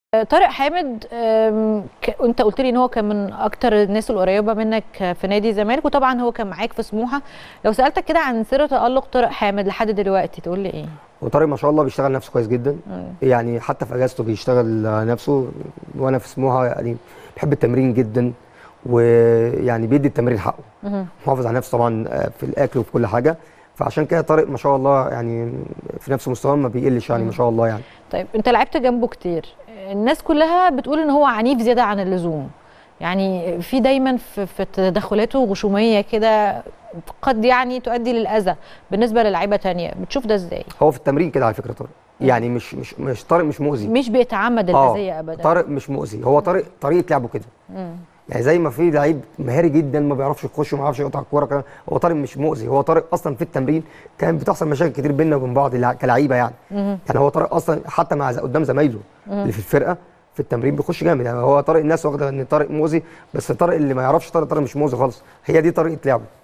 طارق حامد أم، ك- انت قلت لي ان هو كان من اكتر الناس القريبه منك في نادي الزمالك وطبعا هو كان معاك في سموحه لو سالتك كده عن سر تالق طارق حامد لحد دلوقتي تقول لي ايه وطارق ما شاء الله بيشتغل نفسه كويس جدا مم. يعني حتى في اجازته بيشتغل نفسه وانا في سموحه يعني بيحب التمرين جدا ويعني بيدي التمرين حقه مهم. محافظ على نفسه طبعا في الاكل وفي كل حاجه فعشان كده طارق ما شاء الله يعني في نفس مستواه ما بيقلش يعني ما شاء الله يعني طيب انت لعبت جنبه كتير الناس كلها بتقول ان هو عنيف زياده عن اللزوم يعني في دايما في, في تدخلاته غشوميه كده قد يعني تؤدي للاذى بالنسبه للعيبه تانية بتشوف ده ازاي هو في التمرين كده على فكره طارق يعني مش مش مش طارق مش مؤذي مش بيتعمد آه، الاذيه ابدا طارق مش مؤذي هو طارق طريقه لعبه كده مم. يعني زي ما في لعيب مهاري جدا ما بيعرفش يخش وما بيعرفش يقطع الكوره كده هو طارق مش مؤذي هو طارق اصلا في التمرين كان بتحصل مشاكل كتير بيننا وبين بعض الع- كلعيبه يعني مهم. يعني هو طارق اصلا حتى مع ز- قدام زمايله اللي في الفرقه في التمرين بيخش جامد يعني هو طارق الناس واخده ان طارق مؤذي بس طارق اللي ما يعرفش طارق طارق مش مؤذي خالص هي دي طريقه لعبه